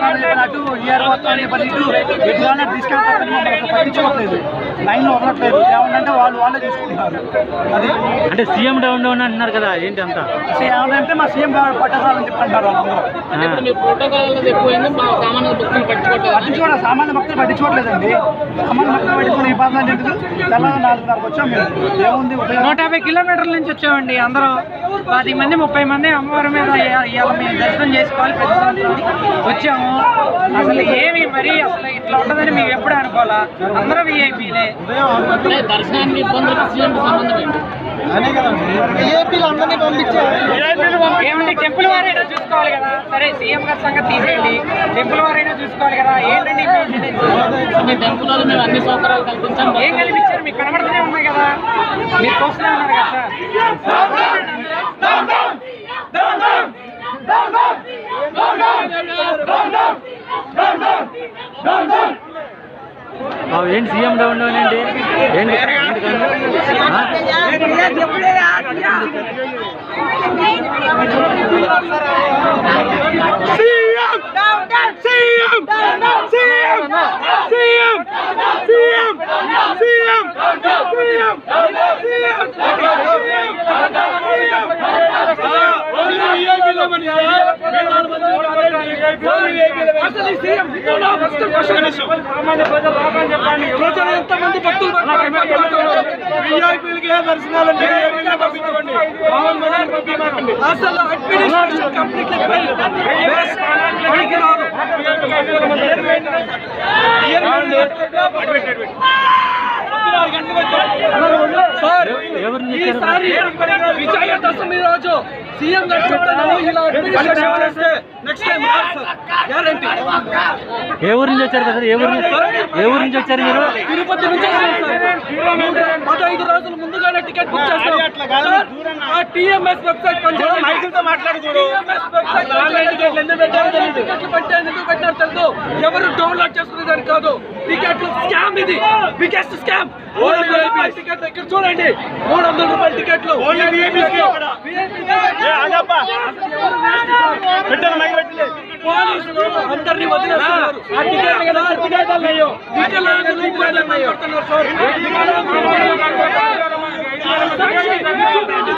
అని చెప్పినట్టు ఇయర్ మొత్తం అని చెప్పినట్టు ఎట్లా డిస్కౌంట్ పక్కన మమ్మల్ని అసలు పట్టించుకోవట్లేదు లైన్లో వదలట్లేదు ఏమంటే వాళ్ళు వాళ్ళే చూసుకుంటున్నారు అది అంటే సీఎం డౌన్ డౌన్ అంటున్నారు కదా ఏంటి అంతా ఏమంటే మా సీఎం గారు పట్టసాలని చెప్పి అంటారు వాళ్ళందరూ ఆ. మీరు ప్రోటోకాల్ ఎక్కువైంది మా సామాన్య భక్తులు పట్టుకోవట్లేదు పట్టించుకోవడం సామాన్య భక్తులు పట్టించుకోవట్లేదండి సామాన్య భక్తులు పట్టించుకునే ఈ బాధ ఎందుకు తెల్లవారు నాలుగున్నరకు వచ్చాం మేము ఏముంది ఉపయోగం నూట యాభై కిలోమీటర్ల నుంచి వచ్చామండి అందరూ పది మంది ముప్పై మంది అమ్మవారి మీద ఇవాళ ఇవాళ మేము దర్శనం చేసుకోవాలి ప్రతి సంవత్సరం వచ్చాము అసలు ఏమి మరి అసలు ఇట్లా ఉంటుందని మేము ఎప్పుడు అనుకోవాలా అందరూ విఐపీలే అంటే దర్శనానికి ఇబ్బందులకు సీఎం సంబంధం ఏంటి ఏమండి టెంపుల్ వారైనా చూసుకోవాలి కదా సరే సీఎం గారి సంగతి తీసేయండి టెంపుల్ వారైనా చూసుకోవాలి కదా ఏంటండి మీ maintenance? మీ టెంపుల్ వాళ్ళు మేము అన్ని సౌకర్యాలు కల్పించాం ఏం కనిపించారు మీకు కనబడుతూనే ఉన్నాయి కదా మీరు చూస్తూనే ఉన్నారు కదా సార్ ఆ, ఏంటి సీఎం డౌన్ డౌన్ ఏంటి ఏంటి ఎందుకని? ఆ? ప్రజలు ఎంతమంది భక్తులు అసలు అడ్మినిస్ట్రేషన్ కంప్లీట్లీ పనికిరాదు సార్ ఎవరిని ఈసారి విజయదశమి రోజు సీఎం గారు చెప్తాను ఇలా అడ్మినిస్ట్రేషన్ చేస్తే నెక్స్ట్ టైం గ్యారంటీ ఏ ఊరు నుంచి వచ్చారు కదా ఏ ఊరు నుంచి ఏ ఊరు నుంచి వచ్చారు మీరు తిరుపతి నుంచి వస్తున్నాం సార్ పదహైదు రోజుల ముందుగానే టికెట్ బుక్ చేస్తాం సార్, ఆ టీఎంఎస్ వెబ్సైట్ పనిచేయదు మాట్లాడుకోడు టికెట్లు పెట్టారు ఎందుకు పెట్టారు తెలుసు ఎవరు డౌన్లోడ్ చేసుకునేదాన్ని కాదు టికెట్లు స్కామ్ ఇది బిగ్గెస్ట్ స్కామ్ మూడు వందల రూపాయల టికెట్లు ఇక్కడ చూడండి మూడు వందల రూపాయల టికెట్లు పోలీసులు అందరినీ వదిలేస్తున్నారు ఆ టికెట్లు కదా టికెట్లు లేవు టికెట్లు లేవు. సార్